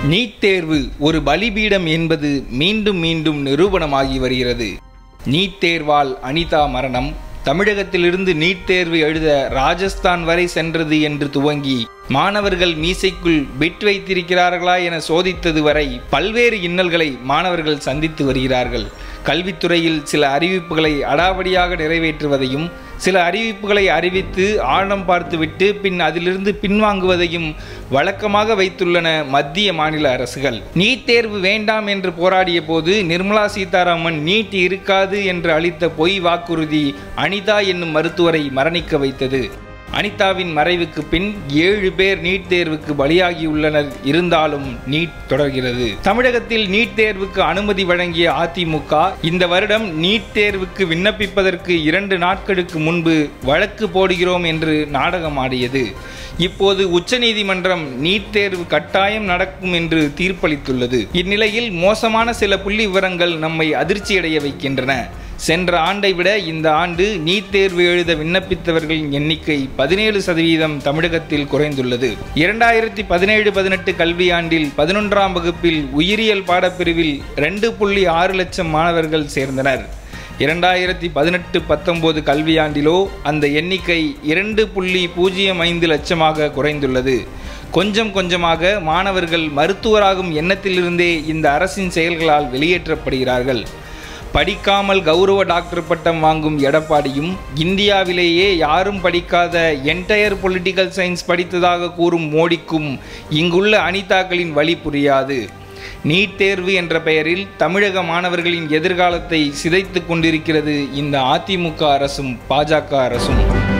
NEET தேர்வு ஒரு பலிபீடம் என்பது மீண்டும் மீண்டும் நிரூபணமாகி வருகிறது நீட் தேர்வால் அனிதா மரணம் தமிழகத்திலிருந்து நீட் தேர்வு எழுத ராஜஸ்தான் வரை சென்றது என்று துவங்கி மாணவர்கள் மீசைக்குள் பிட் வைத்திருக்கிறார்களா என சோதித்தது வரை பல்வேறு இன்னல்களை மாணவர்கள் சந்தித்து வருகிறார்கள் கல்வித்துறையில் சில அறிவிப்புகளை அடாவடியாக நிறைவேற்றுவதையும் சில அறிவிப்புகளை அறிவித்து ஆழம் பார்த்துவிட்டு பின் அதிலிருந்து பின்வாங்குவதையும் வழக்கமாக வைத்துள்ளன மத்திய மாநில அரசுகள் நீட் தேர்வு வேண்டாம் என்று போராடிய போது நிர்மலா சீதாராமன் நீட் இருக்காது என்று அளித்த பொய் வாக்குறுதி அனிதா என்னும் மருத்துவரை மரணிக்க வைத்தது அனிதாவின் மறைவுக்கு பின் ஏழு பேர் நீட் தேர்வுக்கு பலியாகியுள்ளனர் இருந்தாலும் நீட் தொடர்கிறது தமிழகத்தில் நீட் தேர்வுக்கு அனுமதி வழங்கிய அதிமுக இந்த வருடம் நீட் தேர்வுக்கு விண்ணப்பிப்பதற்கு இரண்டு நாட்களுக்கு முன்பு வழக்கு போடுகிறோம் என்று நாடகம் ஆடியது இப்போது உச்சநீதிமன்றம் நீட் தேர்வு கட்டாயம் நடக்கும் என்று தீர்ப்பளித்துள்ளது இந்நிலையில் மோசமான சில புள்ளி விவரங்கள் நம்மை அதிர்ச்சியடைய வைக்கின்றன சென்ற ஆண்டை விட இந்த ஆண்டு நீட் தேர்வு எழுத விண்ணப்பித்தவர்களின் எண்ணிக்கை பதினேழு சதவீதம் தமிழகத்தில் குறைந்துள்ளது இரண்டாயிரத்தி பதினேழு பதினெட்டு கல்வியாண்டில் பதினொன்றாம் வகுப்பில் உயிரியல் பாடப்பிரிவில் ரெண்டு புள்ளி ஆறு லட்சம் மாணவர்கள் சேர்ந்தனர் இரண்டாயிரத்தி பதினெட்டு பத்தொன்பது கல்வியாண்டிலோ அந்த எண்ணிக்கை இரண்டு புள்ளி பூஜ்ஜியம் ஐந்து லட்சமாக குறைந்துள்ளது கொஞ்சம் கொஞ்சமாக மாணவர்கள் மருத்துவராகும் எண்ணத்திலிருந்தே இந்த அரசின் செயல்களால் வெளியேற்றப்படுகிறார்கள் படிக்காமல் கௌரவ டாக்டர் பட்டம் வாங்கும் எடப்பாடியும் இந்தியாவிலேயே யாரும் படிக்காத என்டையர் பொலிட்டிக்கல் சயின்ஸ் படித்ததாக கூறும் மோடிக்கும் இங்குள்ள அனிதாக்களின் வழி புரியாது நீட் தேர்வு என்ற பெயரில் தமிழக மாணவர்களின் எதிர்காலத்தை சிதைத்து கொண்டிருக்கிறது இந்த அதிமுக அரசும் பாஜக அரசும்